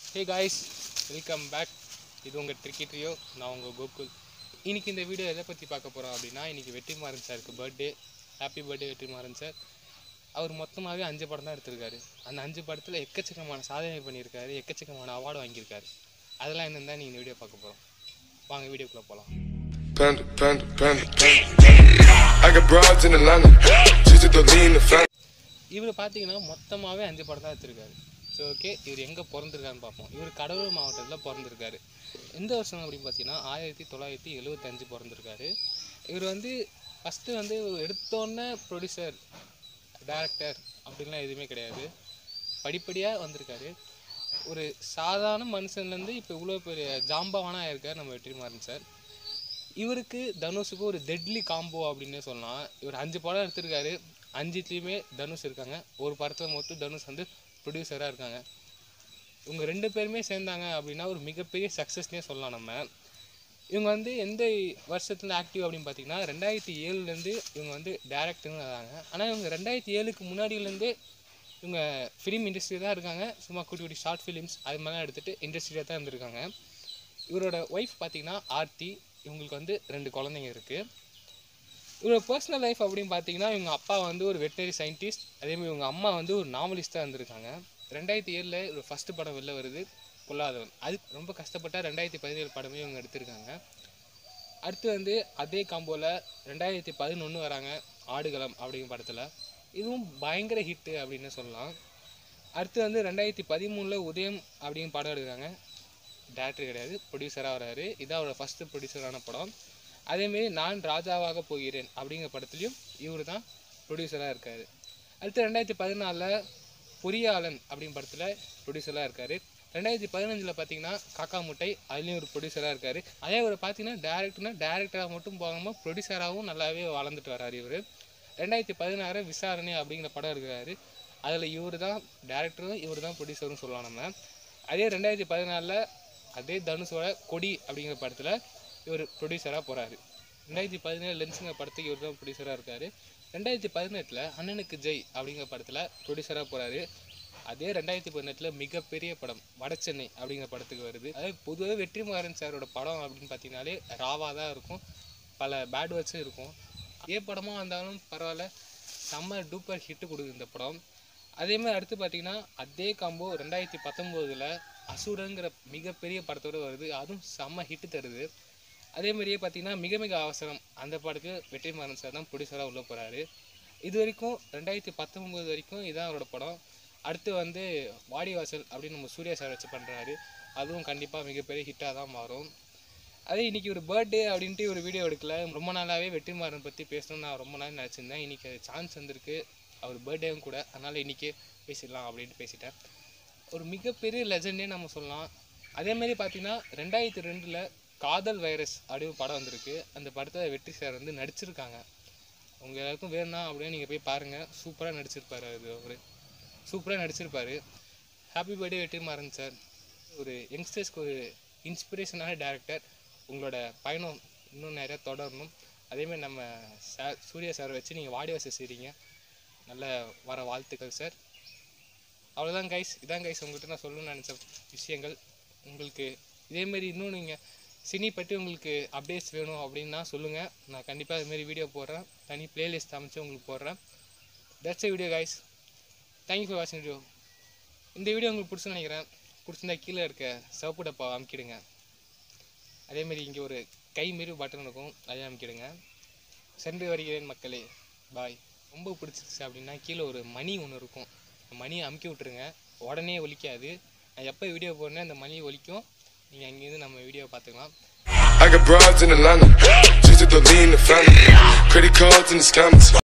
Hey guys welcome back இது உங்கள் tricky ட்ரியோ நான் உங்கள் கோகுல் இன்னைக்கு இந்த வீடியோ எதை பற்றி பார்க்க போகிறோம் அப்படின்னா இன்னைக்கு வெற்றிமாறன் சாருக்கு birthday happy birthday Vetrimaaran sir அவர் மொத்தமாகவே அஞ்சு படம் தான் எடுத்திருக்காரு அந்த அஞ்சு படத்தில் எக்கச்சக்கமான சாதனை பண்ணியிருக்காரு எக்கச்சக்கமான அவார்டு வாங்கியிருக்காரு அதெல்லாம் என்னன்னு தான் நீங்கள் இந்த வீடியோ பார்க்க போகிறோம் வாங்க வீடியோக்குள்ளே போகலாம் Panda, panda, panda, panda. I got broads in Atlanta. Just to lean the family. இவர் பார்த்தீங்கன்னா மொத்தமாகவே அஞ்சு படம் தான் எடுத்திருக்காரு ஸோ ஓகே இவர் எங்கே பிறந்திருக்காருன்னு பார்ப்போம் இவர் கடலூர் மாவட்டத்தில் பிறந்திருக்காரு எந்த வருஷம் அப்படின்னு பார்த்தீங்கன்னா ஆயிரத்தி தொள்ளாயிரத்தி எழுபத்தஞ்சு பிறந்திருக்காரு இவர் வந்து ஃபஸ்ட்டு வந்து இவர் எடுத்தோன்னே ப்ரொடியூசர் டைரக்டர் அப்படின்லாம் எதுவுமே கிடையாது படிப்படியாக வந்திருக்காரு ஒரு சாதாரண மனுஷன்லேருந்து இப்போ இவ்வளோ பெரிய ஜாம்பவானாக ஆயிருக்கார் நம்ம வெற்றிமாறன் சார் இவருக்கு தனுஷுக்கு ஒரு டெட்லி காம்போ அப்படின்னே சொல்லலாம் இவர் அஞ்சு படம் எடுத்திருக்காரு அஞ்சுத்துலேயுமே தனுஷ் இருக்காங்க ஒரு படத்தில் மட்டும் தனுஷ் வந்து ப்ரொடியூசராக இருக்காங்க இவங்க ரெண்டு பேருமே சேர்ந்தாங்க அப்படின்னா ஒரு மிகப்பெரிய சக்ஸஸ்னே சொல்லலாம் நம்ம இவங்க வந்து எந்த வருஷத்துல ஆக்டிவ் அப்படின்னு பார்த்தீங்கன்னா ரெண்டாயிரத்தி ஏழுலேருந்து இவங்க வந்து டேரக்டர்னு வராங்க ஆனால் இவங்க ரெண்டாயிரத்தி ஏழுக்கு முன்னாடியிலேருந்தே இவங்க ஃபிலிம் இண்டஸ்ட்ரி தான் இருக்காங்க சும்மா குட்டி குட்டி ஷார்ட் ஃபிலிம்ஸ் அது மாதிரிலாம் எடுத்துகிட்டு இண்டஸ்ட்ரியாக தான் இருந்திருக்காங்க இவரோட ஒய்ஃப் பார்த்தீங்கன்னா ஆர்த்தி இவங்களுக்கு வந்து ரெண்டு குழந்தைங்க இருக்குது இவரோட பர்சனல் லைஃப் அப்படின்னு பார்த்தீங்கன்னா இவங்க அப்பா வந்து ஒரு வெட்டினரி சயின்டிஸ்ட் அதேமாதிரி இவங்க அம்மா வந்து ஒரு நாவலிஸ்ட்டாக இருந்திருக்காங்க ரெண்டாயிரத்தி ஏழில் ஒரு ஃபஸ்ட்டு படம் வெளில வருது பொல்லாதவன் அது ரொம்ப கஷ்டப்பட்ட ரெண்டாயிரத்தி பதினேழு படமே இவங்க எடுத்திருக்காங்க அடுத்து வந்து அதே காம்போவில் ரெண்டாயிரத்தி பதினொன்று வராங்க ஆடுகளம் அப்படிங்கிற படத்தில் இதுவும் பயங்கர ஹிட்டு அப்படின்னு சொல்லலாம் அடுத்து வந்து ரெண்டாயிரத்தி பதிமூணில் உதயம் அப்படிங்கிற படம் எடுக்கிறாங்க டேரக்டர் கிடையாது ப்ரொடியூசராக வராரு இதான் அவரோட ஃபஸ்ட்டு ப்ரொடியூசரான படம் அதேமாரி நான் ராஜாவாக போகிறேன் அப்படிங்கிற படத்துலையும் இவர் தான் ப்ரொடியூசராக இருக்கார் அடுத்து ரெண்டாயிரத்தி பதினாலில் பொறியாளன் அப்படிங்கிற படத்தில் ப்ரொடியூசராக இருக்கார் ரெண்டாயிரத்தி பதினஞ்சில் பார்த்தீங்கன்னா காக்கா முட்டை அதுலேயும் ஒரு ப்ரொடியூசராக இருக்கார் அதே ஒரு பார்த்தீங்கன்னா டேரக்டர்னா டேரக்டராக மட்டும் போகாமல் ப்ரொடியூசராகவும் நல்லாவே வளர்ந்துட்டு வராரு இவர் ரெண்டாயிரத்தி பதினாறு விசாரணை அப்படிங்கிற படம் இருக்கிறாரு அதில் இவர் தான் டேரக்டரும் இவர் தான் ப்ரொடியூசரும் சொல்லலாம் நம்ம அதே ரெண்டாயிரத்தி பதினாலில் அதே தனுஷோட கொடி அப்படிங்கிற படத்தில் இவர் ப்ரொடியூசராக போகிறாரு ரெண்டாயிரத்தி பதினேழு லென்ஸுங்கிற படத்துக்கு இவர் தான் ப்ரொடியூசராக இருக்காரு ரெண்டாயிரத்தி பதினெட்டில் அண்ணனுக்கு ஜெய் அப்படிங்கிற படத்தில் ப்ரொடியூசராக போகிறாரு அதே ரெண்டாயிரத்தி பதினெட்டில் மிகப்பெரிய படம் வடசென்னை அப்படிங்கிற படத்துக்கு வருது அதாவது பொதுவாக வெற்றிமாறன் சாரோட படம் அப்படின்னு பார்த்தீங்கன்னாலே ராவாக தான் இருக்கும் பல பேட் வேர்ட்ஸும் இருக்கும் ஏ படமாக இருந்தாலும் பரவாயில்ல செம்ம டூப்பர் ஹிட்டு கொடுக்குது இந்த படம் அதே மாதிரி அடுத்து பார்த்தீங்கன்னா அதே காம்போ ரெண்டாயிரத்தி பத்தொம்போதில் அசுரங்கிற மிகப்பெரிய படத்தோடு வருது அதுவும் செம்ம ஹிட்டு தருது அதே மாதிரியே பார்த்தீங்கன்னா மிக மிக அவசரம் அந்த படத்துக்கு வெற்றிமாறன் சார் தான் ப்ரொடியூசராக உள்ள போகிறாரு இது வரைக்கும் ரெண்டாயிரத்தி பத்தொம்போது வரைக்கும் இதான் அவரோட படம் அடுத்து வந்து வாடிவாசல் அப்படின்னு நம்ம சூர்யா சார் வச்சு பண்ணுறாரு அதுவும் கண்டிப்பாக மிகப்பெரிய ஹிட்டாக தான் மாறும் அதே இன்னைக்கு ஒரு பர்த்டே அப்படின்ட்டு ஒரு வீடியோ எடுக்கல ரொம்ப நாளாகவே வெற்றிமாறன் பற்றி பேசணும்னு நான் ரொம்ப நாள் நினச்சிருந்தேன் இன்றைக்கி அது சான்ஸ் வந்திருக்கு அவர் பர்த்டேவும் கூட அதனால் இன்றைக்கி பேசிடலாம் அப்படின்ட்டு பேசிட்டேன் ஒரு மிகப்பெரிய லெஜண்டே நம்ம சொல்லலாம் அதேமாரி பார்த்தீங்கன்னா ரெண்டாயிரத்தி ரெண்டில் காதல் வைரஸ் அப்படின்னு படம் வந்திருக்கு அந்த படத்தை வெற்றி சார் வந்து நடிச்சிருக்காங்க உங்க எல்லாருக்கும் வேணும்னா அப்படியே நீங்கள் போய் பாருங்கள் சூப்பராக நடிச்சிருப்பாரு அது அவர் சூப்பராக நடிச்சிருப்பாரு ஹாப்பி பர்த்டே வெற்றிமாறன் சார் ஒரு யங்ஸ்டர்ஸ்க்கு ஒரு இன்ஸ்பிரேஷனான டேரக்டர் உங்களோட பயணம் இன்னும் நிறையா தொடரணும் அதேமாதிரி நம்ம சார் சூர்யா சாரை வச்சு நீங்கள் வாடிவாசல் செய்கிறீங்க நல்ல வர வாழ்த்துக்கள் சார் அவ்வளோதான் கைஸ் இதான் கைஸ் உங்கள்கிட்ட நான் சொல்லணும்னு நினச்ச விஷயங்கள் உங்களுக்கு இதேமாரி இன்னும் நீங்கள் சினி பற்றி உங்களுக்கு அப்டேட்ஸ் வேணும் அப்படின்னா சொல்லுங்கள் நான் கண்டிப்பாக அதுமாரி வீடியோ போடுறேன் தனி பிளேலிஸ்ட் அமைச்சு உங்களுக்கு போடுறேன் that's a video guys thank you for வாட்சிங் வீடியோ இந்த வீடியோ உங்களுக்கு பிடிச்சுன்னு நினைக்கிறேன் பிடிச்சிருந்தா கீழே இருக்க சிவப்பு டப்பா அமுக்கிடுங்க அதேமாரி இங்கே ஒரு கை மாரி பட்டன் இருக்கும் அதையும் அமுக்கிடுங்க சென்று வருகிறேன் மக்களே பாய் ரொம்ப பிடிச்சிருச்சு அப்படின்னா கீழே ஒரு மணி ஒன்று இருக்கும் மணியை அமுக்கி விட்ருங்க உடனே ஒலிக்காது நான் எப்போ வீடியோ போடுறேன் அந்த மணி ஒலிக்கும் நீங்கள் அங்கேருந்து நம்ம வீடியோ பார்த்துக்கலாம் I got broads in Atlanta. Just to lean the family. Credit cards and the scammers.